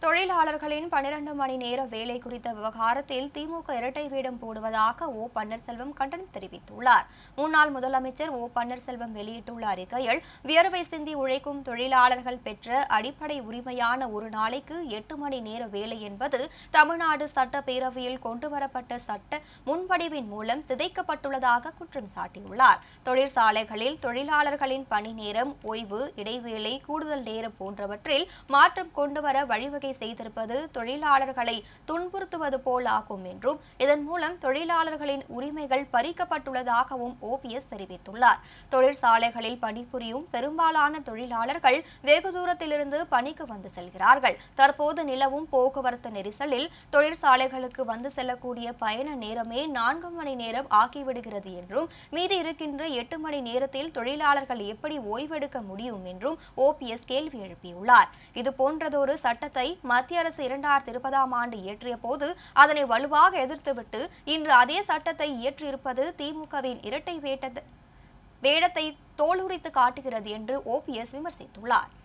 தொழிலாளர்களின் பனிரண்டு மணி நேர வேலை குறித்த விவகாரத்தில் திமுக இரட்டை வேடம் போடுவதாக ஓ பன்னீர்செல்வம் கண்டனம் தெரிவித்துள்ளார் முன்னாள் முதலமைச்சர் ஓ பன்னீர்செல்வம் வெளியிட்டுள்ள அறிக்கையில் வியர்வை சிந்தி உழைக்கும் தொழிலாளர்கள் பெற்ற அடிப்படை உரிமையான ஒரு நாளைக்கு எட்டு மணி நேர வேலை என்பது தமிழ்நாடு சட்டப்பேரவையில் கொண்டுவரப்பட்ட சட்ட முன்வடிவின் மூலம் சிதைக்கப்பட்டுள்ளதாக குற்றம் சாட்டியுள்ளார் தொழிற்சாலைகளில் தொழிலாளர்களின் பணி நேரம் ஓய்வு இடைவேளை கூடுதல் நேரம் போன்றவற்றில் மாற்றம் கொண்டுவர வழிவகை செய்திருப்பது தொழிலாளர்களை துன்புறுத்துவது போல் ஆகும் என்றும் இதன் மூலம் தொழிலாளர்களின் உரிமைகள் பறிக்கப்பட்டுள்ளதாகவும் ஓபிஎஸ் தெரிவித்துள்ளார் தொழிற்சாலைகளில் பணிபுரியும் பெரும்பாலான தொழிலாளர்கள் வெகு தூரத்திலிருந்து பணிக்கு வந்து செல்கிறார்கள் தற்போது நிலவும் போக்குவரத்து நெரிசலில் தொழிற்சாலைகளுக்கு வந்து செல்லக்கூடிய பயண நேரமே நான்கு மணி நேரம் ஆகிவிடுகிறது என்றும் மீதி இருக்கின்ற எட்டு மணி நேரத்தில் தொழிலாளர்கள் எப்படி ஓய்வெடுக்க முடியும் என்றும் ஓபிஎஸ் கேள்வி எழுப்பியுள்ளார் இது போன்றதொரு சட்டத்தை மத்திய அரசு இரண்டாயிரத்தி இருபதாம் ஆண்டு இயற்றிய போது அதனை வலுவாக எதிர்த்துவிட்டு இன்று அதே சட்டத்தை இயற்றியிருப்பது திமுகவின் இரட்டை வேட்டத்தை வேடத்தை தோலுரித்து காட்டுகிறது என்று ஓபிஎஸ் விமர்சித்துள்ளார்